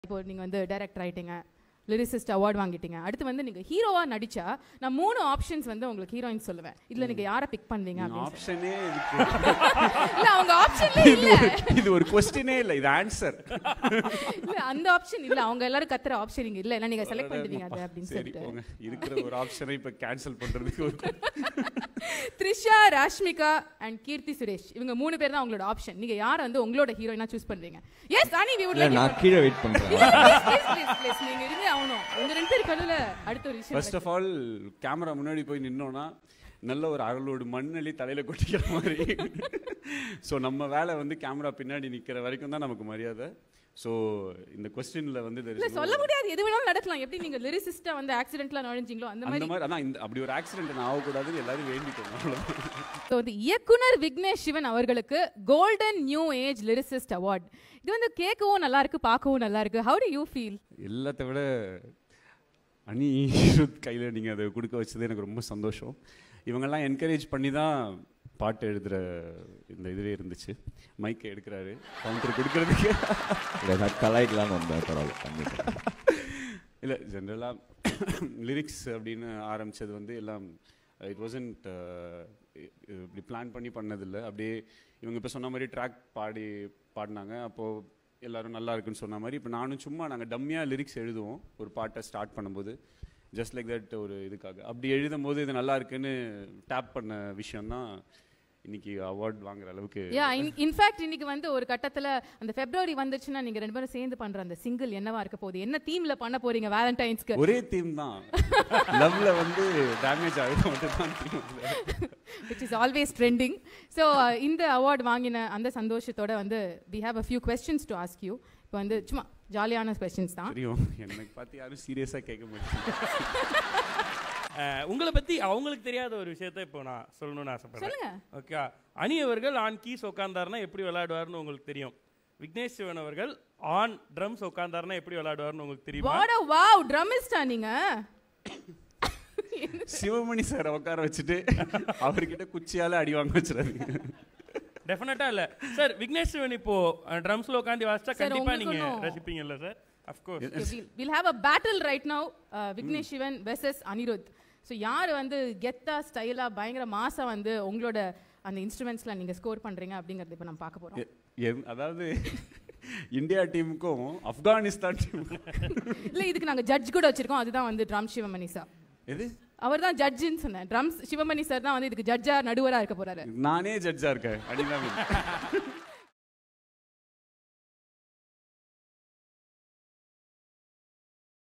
இப்போ நீங்க வந்து டைரக்டர் ஆயிட்டீங்க லிரிசிஸ்ட் அவார்ட் வாங்கிட்டீங்க அடுத்து வந்து நீங்க ஹீரோவா நடிச்சா நான் மூணு ஆப்ஷன்ஸ் வந்து உங்களுக்கு ஹீரோயின் சொல்லுவேன் இதுல நீங்க யாரை பிக் பண்ணுவீங்க அப்படின்னு ஆப்ஷனே சொல்லி. இல்ல அவங்க ஆப்ஷன்ல இல்ல இது ஒரு கொஸ்டினே இல்லை இது ஆன்சர் இல்ல அந்த ஆப்ஷன் இல்ல அவங்க எல்லாரும் கத்துற ஆப்ஷன் இங்க இல்ல இல்ல நீங்க செலக்ட் பண்ணிடுவீங்க அதை அப்படின்னு சரி சொல்லிட்டு போங்க இருக்கிற ஒரு ஆப்ஷனை இப்ப கேன்சல் பண்றதுக்கு ஒரு த்ரிஷா ராஷ்மிகா அண்ட் கீர்த்தி சுரேஷ் இவங்க மூணு பேர் தான் உங்களோட ஆப்ஷன் நீங்க யாரை வந்து உங்களோட ஹீரோயினா சூஸ் பண்றீங்க எஸ் அனி வி வுட் இல்ல லைக் நான் கீழே வெயிட் பண்றேன் ப்ளீஸ் ப்ளீஸ் ப்ளீஸ் நீங்க இருந்தே ஆகணும் உங்க ரெண்டு பேர் கழுல அடுத்த ஒரு விஷயம் ஃபர்ஸ்ட் ஆஃப் ஆல் கேமரா முன்னாடி போய் நின்னோன்னா நல்ல ஒரு அரளோடு மண்ணள்ளி தலையில கொட்டிக்கிற மாதிரி ஸோ நம்ம வேலை வந்து கேமரா பின்னாடி நிக்கிற வரைக்கும் தான் நமக்கு மரியாதை ஸோ இந்த கொஸ்டின்ல வந்து there is இல்ல no- சொல்ல முடியாது எது வேணாலும் நடக்கலாம் எப்படி நீங்க லிரிசிஸ்டா வந்து ஆக்சிடென்ட்ல நுழைஞ்சீங்களோ அந்த அந்த மாதிரி மாதிரி அதான் இந்த அப்படி ஒரு ஆக்சிடென்ட் நான் ஆகக்கூடாதுன்னு எல்லாரும் வேண்டிக்கோங்க அவ்வளவுதான். ஸோ வந்து இயக்குனர் விக்னேஷ் சிவன் அவர்களுக்கு golden new age lyricist award இது வந்து கேட்கவும் நல்லா இருக்கு பார்க்கவும் நல்லா இருக்கு ஹவு டு யூ ஃபீல் எல்லாத்த விட அனி கையில் நீங்கள் அதை கொடுக்க வச்சது எனக்கு ரொம்ப சந்தோஷம் இவங்கெல்லாம் என்கரேஜ் பண்ணி தான் பாட்டு எழுதுகிற இந்த இதுவே இருந்துச்சு மைக்கை எடுக்கிறாரு கவுண்டர் கொடுக்கறதுக்கு இல்ல நான் கலாய்க்கலாம்னு வந்தேன் பரவாயில்ல பண்ணிட்டேன் இல்லை ஜென்ரலாக லிரிக்ஸ் அப்படின்னு ஆரம்பிச்சது வந்து எல்லாம் இட் வாசன்ட் இப்படி பிளான் பண்ணி பண்ணதில்லை அப்படியே இவங்க இப்போ சொன்ன மாதிரி ட்ராக் பாடி பாடினாங்க அப்போது எல்லாரும் நல்லா இருக்குன்னு சொன்ன மாதிரி இப்போ நானும் சும்மா நாங்கள் டம்மியாக லிரிக்ஸ் எழுதுவோம் ஒரு பாட்டை ஸ்டார்ட் பண்ணும்போது ஜஸ்ட் லைக் தட் ஒரு இதுக்காக அப்படி எழுதும் போது இது நல்லா இருக்குன்னு டேப் பண்ண விஷயம்தான் இன்னைக்கு அவார்ட் வாங்குற அளவுக்கு யா இன்ஃபேக்ட் இன்னைக்கு வந்து ஒரு கட்டத்துல அந்த பிப்ரவரி வந்துச்சுன்னா நீங்க ரெண்டு பேரும் சேர்ந்து பண்ற அந்த சிங்கிள் என்னவா இருக்க போகுது என்ன தீம்ல பண்ண போறீங்க வேலண்டைன்ஸ்க்கு ஒரே தீம் தான் லவ்ல வந்து டேமேஜ் ஆகுது மட்டும் தான் theme which is always trending so இந்த அவார்ட் வாங்கின அந்த சந்தோஷத்தோட வந்து we have a few questions to ask you இப்போ வந்து சும்மா ஜாலியான கொஸ்டின்ஸ் தான் தெரியும் எனக்கு பார்த்து யாரும் சீரியஸாக கேட்க மாட்டேங்க அஹ், உங்களை பத்தி அவங்களுக்கு தெரியாத ஒரு விஷயத்த இப்போ நான் சொல்லணும்னு ஆசைப்படுறேன் சொல்லுங்க ஓகே அணி அவர்கள் ஆன் கீஸ் உட்காந்தாருன்னா எப்படி விளையாடுவார்னு உங்களுக்கு தெரியும் விக்னேஷ் சிவன் அவர்கள் ஆன் ட்ரம்ஸ் உட்காந்தாருன்னா எப்படி விளையாடுவார்னு உங்களுக்கு தெரியுமா வாட் வாவ் ட்ரம்மிஸ்டா நீங்க சிவமணி சார் உட்கார வச்சுட்டு அவர்கிட்ட குச்சியால அடி வாங்க வச்சிடாதீங்க டெஃபினட்டா இல்ல சார் விக்னேஷ் சிவன் இப்போ ட்ரம்ஸ்ல உட்காந்து வாசிச்சா Sir, கண்டிப்பா நீங்க உங்களுக்கும் ரசிப்பீங்கல்ல sir of course will have a battle right now Vignesh Shivan versus Anirudh so யார் வந்து கெத்தா ஸ்டைலா பயங்கர மாசா வந்து உங்களோட அந்த இன்ஸ்ட்ருமெண்ட்ஸ்ல நீங்க ஸ்கோர் பண்றீங்க அப்படிங்கறது இப்போ நம்ம பார்க்க போறோம் எ- என்- அதாவது இந்தியா டீமுக்கும் ஆப்கானிஸ்தான் டீமுக்கும் இல்ல இதுக்கு நாங்க ஜட்ஜ் கூட வச்சிருக்கோம் அதுதான் வந்து ட்ரம் சிவமணி சார் எது அவர் தான் ஜட்ஜுன்னு சொன்னேன் ட்ரம்ஸ் சிவமணி சார் தான் வந்து இதுக்கு ஜட்ஜா நடுவரா இருக்க போறாரு நானே ஜட்ஜா இருக்கேன் அடிதான்